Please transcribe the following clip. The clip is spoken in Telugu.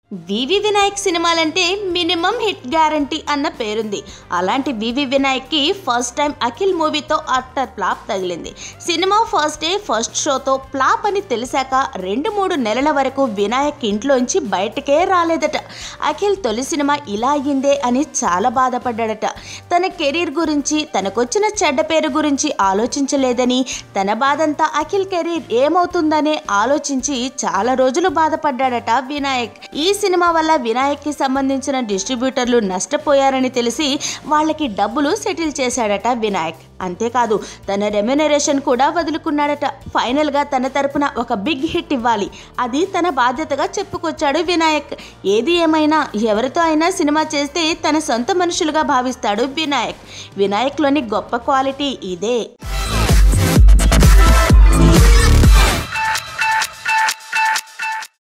వివి వినాయక్ సినిమాలంటే మినిమం హిట్ గ్యారంటీ అన్న పేరుంది అలాంటి వివి వినాయక్కి ఫస్ట్ టైం అఖిల్ మూవీతో అట్టర్ ఫ్లాప్ తగిలింది సినిమా ఫస్ట్ డే ఫస్ట్ షోతో ఫ్లాప్ అని తెలిసాక రెండు మూడు నెలల వరకు వినాయక్ ఇంట్లోంచి బయటకే రాలేదట అఖిల్ తొలి సినిమా ఇలా అయ్యిందే అని చాలా బాధపడ్డాడట తన కెరీర్ గురించి తనకొచ్చిన చెడ్డ పేరు గురించి ఆలోచించలేదని తన బాధంతా అఖిల్ కెరీర్ ఏమవుతుందనే ఆలోచించి చాలా రోజులు బాధపడ్డాడట వినాయక్ ఈ సినిమా వల్ల వినాయక్ కి సంబంధించిన డిస్ట్రిబ్యూటర్లు నష్టపోయారని తెలిసి వాళ్ళకి డబ్బులు సెటిల్ చేశాడట వినాయక్ అంతేకాదు తన రెమ్యునరేషన్ కూడా వదులుకున్నాడట ఫైనల్ గా తన తరపున ఒక బిగ్ హిట్ ఇవ్వాలి అది తన బాధ్యతగా చెప్పుకొచ్చాడు వినాయక్ ఏది ఏమైనా ఎవరితో అయినా సినిమా చేస్తే తన సొంత మనుషులుగా భావిస్తాడు వినాయక్ వినాయక్లోని గొప్ప క్వాలిటీ ఇదే